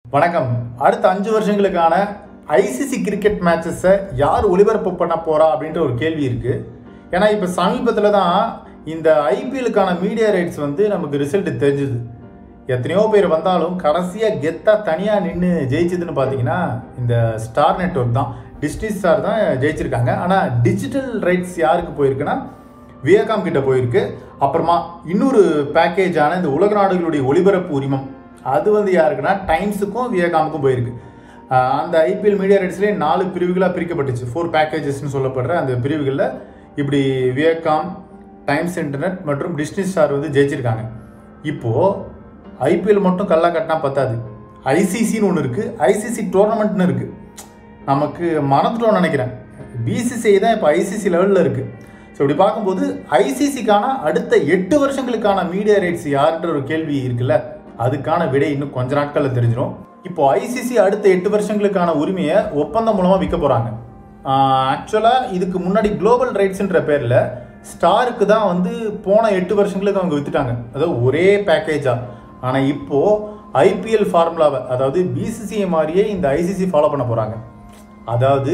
வணக்கம் அடுத்த அஞ்சு வருஷங்களுக்கான ஐசிசி கிரிக்கெட் மேட்சஸை யார் ஒளிபரப்பு பண்ண போறா அப்படின்ற ஒரு கேள்வி இருக்கு ஏன்னா இப்போ சமீபத்தில் தான் இந்த ஐபிஎலுக்கான மீடியா ரைட்ஸ் வந்து நமக்கு ரிசல்ட் தெரிஞ்சுது எத்தனையோ பேர் வந்தாலும் கடைசியாக கெத்தாக தனியாக நின்று ஜெயிச்சதுன்னு பார்த்தீங்கன்னா இந்த ஸ்டார் நெட்வொர்க் தான் டிஸ்னி ஸ்டார் தான் ஜெயிச்சிருக்காங்க ஆனால் டிஜிட்டல் ரைட்ஸ் யாருக்கு போயிருக்குன்னா வியகாம் கிட்ட போயிருக்கு அப்புறமா இன்னொரு பேக்கேஜான இந்த உலக நாடுகளுடைய ஒளிபரப்பு உரிமம் அது வந்து யாருக்குன்னா டைம்ஸுக்கும் வியகாமுக்கும் போயிருக்கு ஆஹ் அந்த ஐபிஎல் மீடியா ரைட்ஸ்லேயே நாலு பிரிவுகளாக பிரிக்கப்பட்டுச்சு ஃபோர் பேக்கேஜஸ்னு சொல்லப்படுற அந்த பிரிவுகளில் இப்படி வியகாம் டைம்ஸ் இன்டர்நெட் மற்றும் டிஸ்னி ஸ்டார் வந்து ஜெயிச்சிருக்காங்க இப்போது ஐபிஎல் மட்டும் கல்லா கட்டினா பத்தாது ஐசிசின்னு ஒன்று இருக்குது ஐசிசி டோர்னமெண்ட்னு இருக்குது நமக்கு மறந்துட்டோம்னு நினைக்கிறேன் பிசிசிஐ தான் இப்போ ஐசிசி லெவலில் இருக்குது ஸோ இப்படி பார்க்கும்போது ஐசிசிக்கான அடுத்த எட்டு வருஷங்களுக்கான மீடியா ரைட்ஸ் யாருன்ற ஒரு கேள்வி இருக்குல்ல அதுக்கான விடை இன்னும் கொஞ்ச நாட்களில் தெரிஞ்சிடும் இப்போ ஐசிசி அடுத்த எட்டு வருஷங்களுக்கான உரிமையை ஒப்பந்தம் மூலமாக விற்க போகிறாங்க ஆக்சுவலாக இதுக்கு முன்னாடி குளோபல் ரைட்ஸ்ன்ற பேரில் ஸ்டாருக்கு தான் வந்து போன எட்டு வருஷங்களுக்கு அவங்க வித்துட்டாங்க அதாவது ஒரே பேக்கேஜாக ஆனால் இப்போது ஐபிஎல் ஃபார்முலாவை அதாவது பிசிசிஐ மாதிரியே இந்த ஐசிசி ஃபாலோ பண்ண போகிறாங்க அதாவது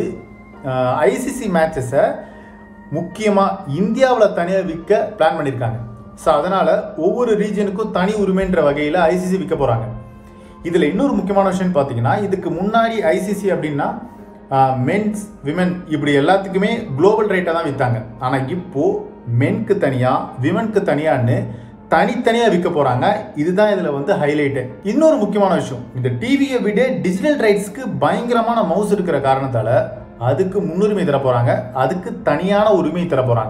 ஐசிசி மேட்சஸை முக்கியமாக இந்தியாவில் தனியாக விற்க பிளான் பண்ணியிருக்காங்க ஸோ அதனால் ஒவ்வொரு ரீஜனுக்கும் தனி உரிமைன்ற வகையில் ஐசிசி விற்க போகிறாங்க இதில் இன்னொரு முக்கியமான விஷயம் பார்த்தீங்கன்னா இதுக்கு முன்னாடி ஐசிசி அப்படின்னா மென்ஸ் விமென் இப்படி எல்லாத்துக்குமே குளோபல் ரேட்டாக தான் விற்றாங்க ஆனால் இப்போது மென்க்கு தனியாக விமென்க்கு தனியான்னு தனித்தனியாக விற்க போகிறாங்க இதுதான் இதில் வந்து ஹைலைட்டு இன்னொரு முக்கியமான விஷயம் இந்த டிவியை விட டிஜிட்டல் ரைட்ஸ்க்கு பயங்கரமான மவுஸ் இருக்கிற காரணத்தால் அதுக்கு முன்னுரிமை தர போகிறாங்க அதுக்கு தனியான உரிமை தர போகிறாங்க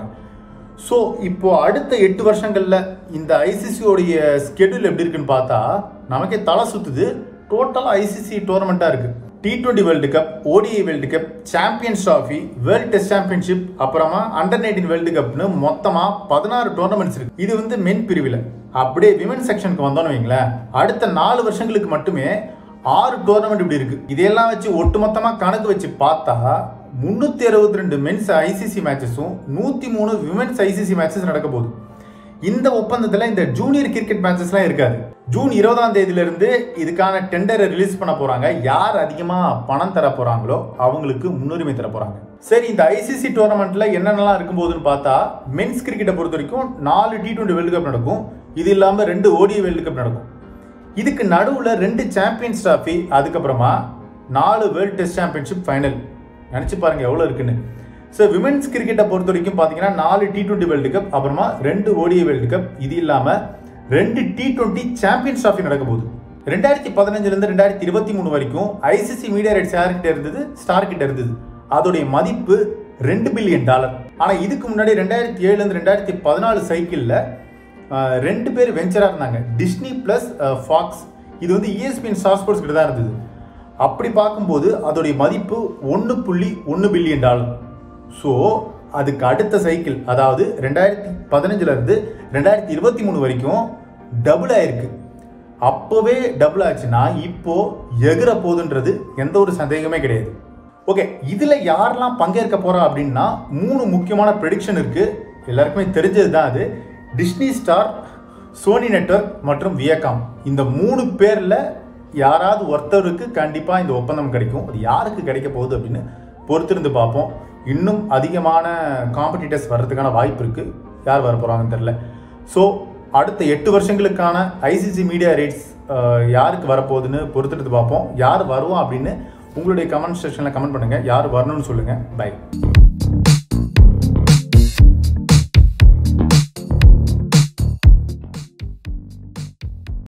ஸோ இப்போ அடுத்த எட்டு வருஷங்களில் இந்த ஐசிசியோடைய ஸ்கெடியூல் எப்படி இருக்குன்னு பார்த்தா நமக்கே தலை சுத்துது டோட்டலாக ஐசிசி டோர்னமெண்ட்டாக இருக்குது T twenty world cup ODI world cup champions trophy world test championship அப்புறமா அண்டர் நைன்டீன் வேர்ல்டு கப்னு மொத்தமாக பதினாறு டோர்னமெண்ட்ஸ் இருக்கு இது வந்து மென் பிரிவில் அப்படியே விமன் செக்ஷனுக்கு வந்தோம்னு வைங்களேன் அடுத்த நாலு வருஷங்களுக்கு மட்டுமே ஆறு டோர்னமெண்ட் இப்படி இருக்கு இதையெல்லாம் வச்சு ஒட்டுமொத்தமாக கணக்கு வச்சு பார்த்தா முந்நூற்றி அறுபத்தி ரெண்டு மென்ஸ் ஐசிசி மேட்சஸும் நூற்றி மூணு விமென்ஸ் ஐசிசி மேட்சஸ் நடக்க போகுது இந்த ஒப்பந்தத்தில் இந்த ஜூனியர் கிரிக்கெட் மேட்சஸ்லாம் இருக்காது ஜூன் இருபதாம் தேதியிலிருந்து இதுக்கான டெண்டரை ரிலீஸ் பண்ண போறாங்க யார் அதிகமாக பணம் தர போறாங்களோ அவங்களுக்கு முன்னுரிமை தர போறாங்க சரி இந்த ஐசிசி டோர்னமெண்ட்ல என்னென்னலாம் இருக்கும் போதுன்னு பார்த்தா மென்ஸ் கிரிக்கெட்டை பொறுத்த வரைக்கும் நாலு டி டுவெண்ட்டி வேர்ல்டு கப் நடக்கும் இது இல்லாமல் ரெண்டு ஓடிஐ வேர்ல்டு கப் நடக்கும் இதுக்கு நடுவில் ரெண்டு சாம்பியன்ஸ் ட்ராஃபி அதுக்கப்புறமா நாலு வேர்ல்டு டெஸ்ட் சாம்பியன்ஷிப் ஃபைனல் நினச்சி பாருங்க எவ்வளோ இருக்குன்னு ஸோ விமென்ஸ் கிரிக்கெட்டை பொறுத்த வரைக்கும் பார்த்தீங்கன்னா நாலு டி டுவெண்ட்டி வேர்ல்டு கப் அப்புறமா ரெண்டு ஓடிஐ வேர்ல்டு கப் இது இல்லாமல் ரெண்டு டி டுவெண்ட்டி சாம்பியன்ஸ் ட்ராஃபி நடக்க போகுது ரெண்டாயிரத்தி பதினஞ்சுலேருந்து ரெண்டாயிரத்தி இருபத்தி மூணு வரைக்கும் ஐசிசி மீடியா ரைட்ஸ் யார்கிட்ட இருந்தது ஸ்டார் கிட்ட இருந்தது அதோடைய மதிப்பு ரெண்டு பில்லியன் டாலர் ஆனால் இதுக்கு முன்னாடி ரெண்டாயிரத்தி ஏழுலேருந்து ரெண்டாயிரத்தி பதினாலு சைக்கிளில் ரெண்டு பேர் வெஞ்சராக இருந்தாங்க டிஸ்னி ப்ளஸ் ஃபாக்ஸ் இது வந்து இஎஸ்பிஎன் ஸ்டார் ஸ்போர்ட்ஸ் கிட்ட தான் இருந்தது அப்படி பார்க்கும்போது அதோடைய மதிப்பு ஒன்று புள்ளி ஒன்று பில்லியன் டாலர் ஸோ அதுக்கு அடுத்த சைக்கிள் அதாவது ரெண்டாயிரத்தி பதினஞ்சுலேருந்து ரெண்டாயிரத்தி இருபத்தி மூணு வரைக்கும் டபுள் ஆயிருக்கு அப்போவே டபுள் ஆச்சுன்னா இப்போ எகிற போகுதுன்றது எந்த ஒரு சந்தேகமே கிடையாது ஓகே இதில் யாரெல்லாம் பங்கேற்க போகிறா அப்படின்னா மூணு முக்கியமான ப்ரெடிக்ஷன் இருக்குது எல்லாருக்குமே தெரிஞ்சது தான் அது டிஸ்னி ஸ்டார் சோனி நெட்வொர்க் மற்றும் வியகாம் இந்த மூணு பேரில் யாராவது ஒருத்தருக்கு கண்டிப்பாக இந்த ஒப்பந்தம் கிடைக்கும் அது யாருக்கு கிடைக்க போகுது அப்படின்னு பொறுத்திருந்து பார்ப்போம் இன்னும் அதிகமான காம்படிட்டர்ஸ் வர்றதுக்கான வாய்ப்பு இருக்குது யார் வர போகிறாங்கன்னு தெரில ஸோ அடுத்த எட்டு வருஷங்களுக்கான ஐசிசி மீடியா ரேட்ஸ் யாருக்கு வரப்போகுதுன்னு பொறுத்திருந்து பார்ப்போம் யார் வருவோம் அப்படின்னு உங்களுடைய கமெண்ட் செக்ஷனில் கமெண்ட் பண்ணுங்கள் யார் வரணும்னு சொல்லுங்கள் பை